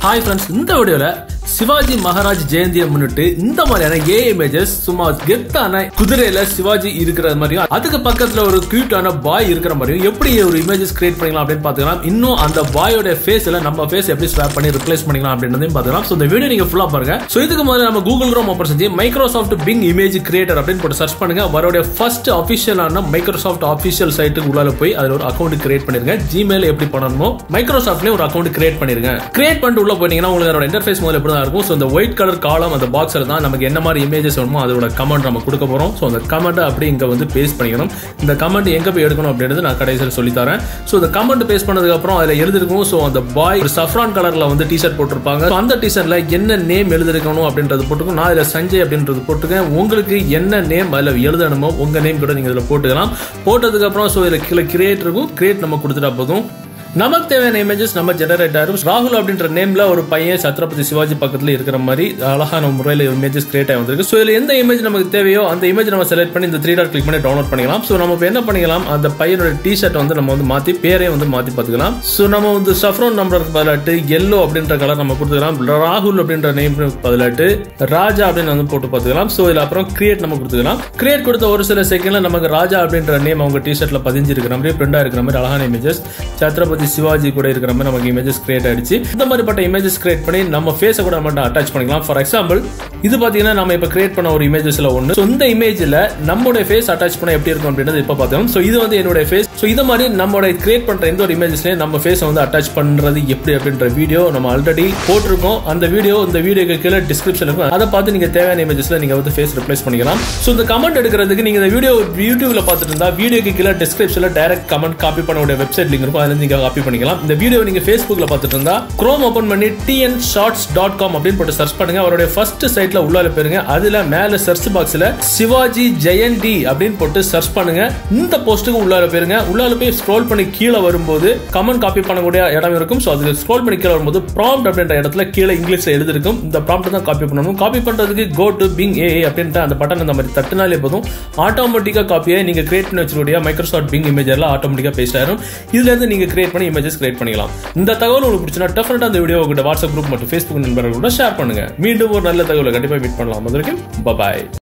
hi friends இந்த வீடியோல சிவாஜி மகாராஜ் ஜெயந்தியை முன்னிட்டு இந்த மாதிரியான ஏ இமேஜஸ் சும்மா கெத்தான குதிரையில சிவாஜி இருக்கிற மாதிரியும் அதுக்கு பக்கத்துல ஒரு கியூட்டான பாய் இருக்கிற மாதிரியும் எப்படி ஒரு இமேஜஸ் கிரியேட் பண்ணிக்கலாம் அப்படின்னு பாத்துக்கலாம் இன்னும் அந்த பாயோட ஃபேஸ்ல நம்ம ஃபேஸ் எப்படி ஸ்வாப் பண்ணி ரிப்ளேஸ் பண்ணிக்கலாம் அப்படின்றதையும் பாத்துக்கலாம் ஸோ இந்த வீடியோ நீங்க ஃபுல்லா பாருங்க ஸோ இதுக்கு முதல்ல நம்ம கூகுள் க்ரோம் ஓப்பன் செஞ்சு மைக்ரோசாஃப்ட் பிங் இமேஜ் கிரியேட்டர் அப்படின்னு போட்டு சர்ச் பண்ணுங்க அவருடைய ஃபர்ஸ்ட் அஃபிஷியலான மைக்ரோசாஃப்ட் அஃபிஷியல் சைட்டுக்கு உள்ளால போய் அதுல ஒரு அக்கௌண்ட் கிரியேட் பண்ணிருங்க ஜிமெயில் எப்படி பண்ணணுமோ மைக்ரோசாஃப்ட்லயும் ஒரு அக்கௌண்ட் கிரியேட் பண்ணிருங்க கிரியேட் பண்ணிட்டு உள்ள போயிட்டீங்கன்னா உங்களுக்கு அதோட இன்டர்ஃபேஸ் முதல்ல எப்படி தான் இருக்கும் ஸோ இந்த ஒயிட் கலர் காலம் அந்த பாக்ஸில் தான் நமக்கு என்ன மாதிரி இமேஜஸ் வேணுமோ அதோட கமெண்ட் நம்ம கொடுக்க போறோம் ஸோ அந்த கமெண்ட் அப்படி இங்க வந்து பேஸ்ட் பண்ணிக்கணும் இந்த கமெண்ட் எங்க போய் எடுக்கணும் அப்படின்றது நான் கடைசியில் சொல்லி தரேன் ஸோ இந்த கமெண்ட் பேஸ்ட் பண்ணதுக்கு அப்புறம் அதுல எழுதிருக்கும் ஸோ அந்த பாய் ஒரு சஃப்ரான் கலர்ல வந்து டிஷர்ட் போட்டிருப்பாங்க So, அந்த டிஷர்ட்ல என்ன நேம் எழுதிருக்கணும் அப்படின்றது போட்டுக்கும் நான் இதுல சஞ்சய் அப்படின்றது போட்டுக்கேன் உங்களுக்கு என்ன நேம் அதில் எழுதணுமோ உங்க நேம் கூட நீங்க இதுல போட்டுக்கலாம் போட்டதுக்கு அப்புறம் ஸோ இதுல கீழே கிரியேட் இருக்கும் கிரியேட் நம்ம கொடுத்துட்டா போதும் நமக்கு தேவையான இமேஜஸ் நம்ம ஜெனரேட் ஆகும் ராகுல் அப்படின்ற நேம்ல ஒரு பையன் சத்ரபதி சிவாஜி பக்கத்துல இருக்கிற மாதிரி அழகான முறையில் இமேஜஸ் கிரியேட் ஆகி வந்திருக்கு ஸோ இதுல எந்த இமேஜ் நமக்கு தேவையோ அந்த இமேஜ் நம்ம செலக்ட் பண்ணி இந்த த்ரீ டாட் கிளிக் பண்ணி டவுன்லோட் பண்ணிக்கலாம் ஸோ நம்ம இப்போ என்ன பண்ணிக்கலாம் அந்த பையனோட டி ஷர்ட் வந்து நம்ம வந்து மாத்தி பேரே வந்து மாத்தி பார்த்துக்கலாம் ஸோ நம்ம வந்து சஃப்ரோன் நம்பருக்கு பதிலாட்டு எல்லோ அப்படின்ற கலர் நம்ம கொடுத்துக்கலாம் ராகுல் அப்படின்ற நேம் பதிலாட்டு ராஜா அப்படின்னு வந்து போட்டு பார்த்துக்கலாம் ஸோ இதுல அப்புறம் கிரியேட் நம்ம கொடுத்துக்கலாம் கிரியேட் கொடுத்த ஒரு சில செகண்ட்ல நமக்கு ராஜா அப்படின்ற நேம் அவங்க டி ஷர்ட்ல பதிஞ்சு இருக்கிற மாதிரி பிரிண்டா இருக்கிற மாதிரி அழகான இமேஜஸ் சத்ரபதி சிவாஜி கூட இருக்கிற மாதிரி நமக்கு இமேஜஸ் கிரியேட் ஆயிடுச்சு இந்த மாதிரிப்பட்ட இமேஜஸ் கிரியேட் பண்ணி நம்ம ஃபேஸை கூட நம்ம அட்டாச் பண்ணிக்கலாம் ஃபார் எக்ஸாம்பிள் இது பாத்தீங்கன்னா நம்ம இப்ப கிரியேட் பண்ண ஒரு இமேஜஸ்ல ஒன்று ஸோ இந்த இமேஜ்ல நம்மளுடைய ஃபேஸ் அட்டாச் பண்ண எப்படி இருக்கும் அப்படின்றது இப்ப பார்த்தோம் ஸோ இது வந்து என்னுடைய ஃபேஸ் ஸோ இது மாதிரி நம்மளோட கிரியேட் பண்ற எந்த ஒரு இமேஜஸ்லயும் நம்ம ஃபேஸை வந்து அட்டாச் பண்றது எப்படி அப்படின்ற வீடியோ நம்ம ஆல்ரெடி போட்டிருக்கோம் அந்த வீடியோ இந்த வீடியோக்கு கீழே டிஸ்கிரிப்ஷன் இருக்கும் அதை பார்த்து நீங்க தேவையான இமேஜஸ்ல நீங்க வந்து ஃபேஸ் ரிப்ளேஸ் பண்ணிக்கலாம் ஸோ இந்த கமெண்ட் எடுக்கிறதுக்கு நீங்க இந்த வீடியோ யூடியூப்ல பார்த்துட்டு இருந்தா வீடியோக்கு கீழே டிஸ்கிரிப்ஷன்ல டைரக்ட் கமெண்ட் காப்பி பண்ண வெப்சைட் லிங்க் இருக்கும் அதுல நீங்க காப்பி பண்ணிக்கலாம் இந்த வீடியோ நீங்க ஃபேஸ்புக்ல பார்த்துட்டு இருந்தா குரோம் ஓபன் பண்ணி டிஎன் ஷார்ட்ஸ் டாட் காம் அப்படின்னு போட்டு சர்ச் பண்ணுங்க அவருடைய ஃபர்ஸ்ட் சைட்ல உள்ளால போயிருங்க அதுல மேல சர்ச் பாக்ஸ்ல சிவாஜி ஜெயந்தி அப்படின்னு போட்டு சர்ச் பண்ணுங்க இந்த போஸ்ட்டுக்கு உள்ளால போயிருங்க உள்ளால போய் ஸ்க்ரோல் பண்ணி கீழே வரும்போது கமெண்ட் காப்பி பண்ணக்கூடிய இடம் இருக்கும் ஸோ அதுக்கு ஸ்க்ரோல் பண்ணி கீழே வரும்போது ப்ராம்ப்ட் அப்படின்ற இடத்துல கீழே இங்கிலீஷ்ல எழுதிருக்கும் இந்த ப்ராம்ப்ட் தான் காப்பி பண்ணணும் காப்பி பண்றதுக்கு கோ டு பிங் ஏ அப்படின்ற அந்த பட்டன் அந்த மாதிரி தட்டினாலே போதும் ஆட்டோமேட்டிக்கா காப்பியை நீங்க கிரியேட் பண்ணி வச்சிருக்கூடிய மைக்ரோசாஃப்ட் பிங் இமேஜ் எல்லாம் ஆட்டோமேட்டிக்கா பேஸ்ட் ஆயிரும் இதுல இருந்து நீங்க கிரியேட் பண்ணி இமேஜஸ் கிரியேட் பண்ணிக்கலாம் இந்த தகவல் உங்களுக்கு பிடிச்சினா டெஃபினட்டா அந்த வீடியோ உங்கள்கிட்ட வாட்ஸ்அப் குரூப் மற்றும் ஃபேஸ்புக் நண்பர்களோட ஷேர் பண்ணுங்க மீண்டும் ஒரு நல்ல தகவலை கண்டிப்பா மீட் பண்ணலாம் அது வரைக்கும் பபாய்